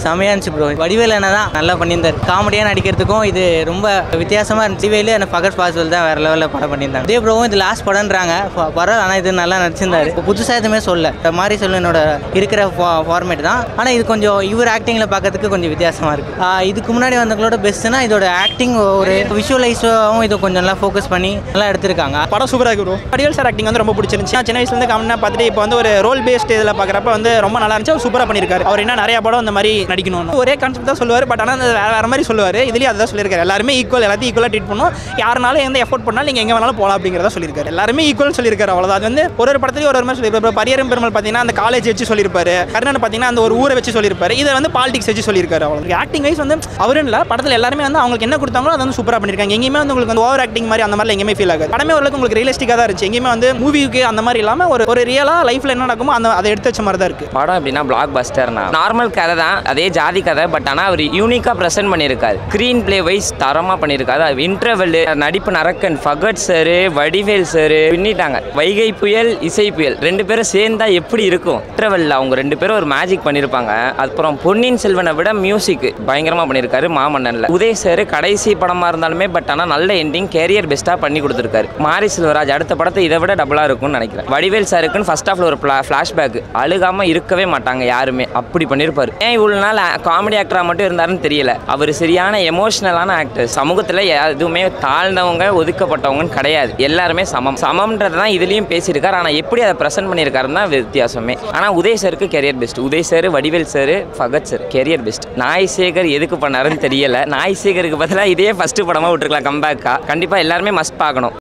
செமையா இருந்துச்சு ப்ரோ வடிவேல் என்ன தான் நல்லா பண்ணியிருந்தார் காமெடியாக நடிக்கிறதுக்கும் இது ரொம்ப வித்தியாசமாக இருந்துச்சு வடிவேலு அந்த ஃபகர் பாசிபிள் தான் வேற லெவலில் படம் பண்ணியிருந்தாங்க இதே ப்ரோவும் இது லாஸ்ட் படம்ன்றாங்க ப- பரவாயில்ல ஆனால் இது நல்லா நடிச்சிருந்தாரு இப்போ புதுசாக எதுவுமே சொல்ல இந்த மாதிரி சொல்லு என்னோட இருக்கிற ஃபார்மேட் தான் ஆனால் இது கொஞ்சம் இவர் ஆக்டிங்கில் பார்க்கறதுக்கு கொஞ்சம் வித்தியாசமாக இருக்குது இதுக்கு முன்னாடி வந்தவங்களோட பெஸ்ட்டுனா இதோட ஆக்டிங் ஒரு விஷுவலைஸாகவும் இது கொஞ்சம் நல்லா ஃபோக்கஸ் பண்ணி நல்லா எடுத்திருக்காங்க படம் சூப்பராக இருக்கு ப்ரோ வடிவேல் சார் ஆக்டிங் வந்து ரொம்ப பிடிச்சிருந்துச்சு நான் சின்ன வயசுலேருந்து காமெடியாக பார்த்துட்டு இப்போ வந்து ஒரு ரோல் பேஸ்ட் இதில் பார்க்குறப்ப வந்து ரொம்ப நல்லா இருந்துச்சு அவர் சூப்பராக பண்ணியிருக்காரு அவர் என்ன நிறைய படம் இந்த மாதிரி நடிக்கணும்னு ஒரே கான்செப்ட் தான் சொல்லுவார் பட் ஆனால் வேற வேற மாதிரி சொல்லுவார் இதுலேயும் அதுதான் சொல்லியிருக்காரு எல்லாருமே ஈக்குவல் எல்லாத்தையும் ஈக்குவலாக ட்ரீட் பண்ணும் யாருனாலும் எந்த எஃபோர்ட் பண்ணாலும் நீங்கள் எங்கே வேணாலும் போகலாம் அப்படிங்கிறத சொல்லியிருக்காரு எல்லாருமே ஈக்குவல் சொல்லியிருக்காரு அவ்வளோதான் அது வந்து ஒரு ஒரு படத்துலையும் ஒரு ஒரு மாதிரி சொல்லியிருப்பாரு இப்போ பரியரும் பெருமாள் பார்த்தீங்கன்னா அந்த காலேஜ் வச்சு சொல்லியிருப்பாரு கர்ணன் பார்த்தீங்கன்னா அந்த ஒரு ஊரை வச்சு சொல்லியிருப்பாரு இதை வந்து பாலிடிக்ஸ் வச்சு சொல்லியிருக்காரு அவ்வளோ ஆக்டிங் வைஸ் வந்து அவரும் இல்லை படத்தில் எல்லாருமே வந்து அவங்களுக்கு என்ன கொடுத்தாங்களோ அதை வந்து சூப்பராக பண்ணியிருக்காங்க எங்கேயுமே வந்து உங்களுக்கு வந்து ஓவர் ஆக்டிங் மாதிரி அந்த மாதிரி எங்கேயுமே ஃபீல் ஆகாது படமே ஓரளவுக்கு உங்களுக்கு ரியலிஸ்டிக்காக தான் இருந்துச்சு எங்கேயுமே வந்து மூவிக்கு அந்த மாதிரி இல்லாமல் ஒரு ஒரு ரியலாக லைஃப்பில் என்ன நடக்குமோ அந்த அதை எடுத்து வச்ச மாதிரி தான் இருக்குது படம் எப்படின்னா பிளாக் பஸ்டர்னா நார்மல் கதை தான் அதே ஜாதி கதை பட் ஆனால் அவர் யூனிக்காக ப்ரெசென்ட் பண்ணியிருக்காரு ஸ்க்ரீன் ப்ளே வைஸ் தரமாக பண்ணியிருக்காரு இன்டர்வெல் நடிப்பு நரக்கன் ஃபகட் சார் வடிவேல் சார் பின்னிட்டாங்க வைகை புயல் இசை புயல் ரெண்டு பேரும் சேர்ந்தா எப்படி இருக்கும் இன்டர்வெல்ல அவங்க ரெண்டு பேரும் ஒரு மேஜிக் பண்ணியிருப்பாங்க அப்புறம் பொன்னியின் செல்வனை விட மியூசிக் பயங்கரமாக பண்ணியிருக்காரு மாமன்னன்ல உதய் சார் கடைசி படமாக இருந்தாலுமே பட் ஆனால் நல்ல எண்டிங் கேரியர் பெஸ்ட்டாக பண்ணி கொடுத்துருக்காரு மாரி செல்வராஜ் அடுத்த படத்தை இதை விட டபுளாக இருக்கும்னு நினைக்கிறேன் வடிவேல் சாருக்குன்னு ஃபர்ஸ்ட் ஹாஃப்ல ஒரு ஃப்ளாஷ்பேக் அழுகாமல் இருக்கவே மாட்டாங்க யாருமே அப்படி பண்ணியிருப்பாரு ஏன் இவ்வளோ நாள் காமெடி ஆக்டராக மட்டும் இருந்தாருன்னு தெரியல அவர் சரியான எமோஷனலான ஆக்டர் சமூகத்தில் எதுவுமே தாழ்ந்தவங்க ஒதுக்கப்பட்டவங்கன்னு கிடையாது எல்லாருமே சமம் சமம்ன்றது தான் இதுலேயும் பேசியிருக்காரு ஆனால் எப்படி அதை ப்ரெசென்ட் பண்ணியிருக்காருன்னு தான் வித்தியாசமே ஆனால் உதய் சாருக்கு career best Uday sir Vadivel sir Fahadh sir career best நாய் சேகர் எதுக்கு பண்ணாருன்னு தெரியல நாய் சேகருக்கு பதிலாக இதே ஃபர்ஸ்ட் படமாக விட்டுருக்கலாம் கம்பேக்கா கண்டிப்பாக எல்லாருமே மஸ்ட் பார்க்கணும்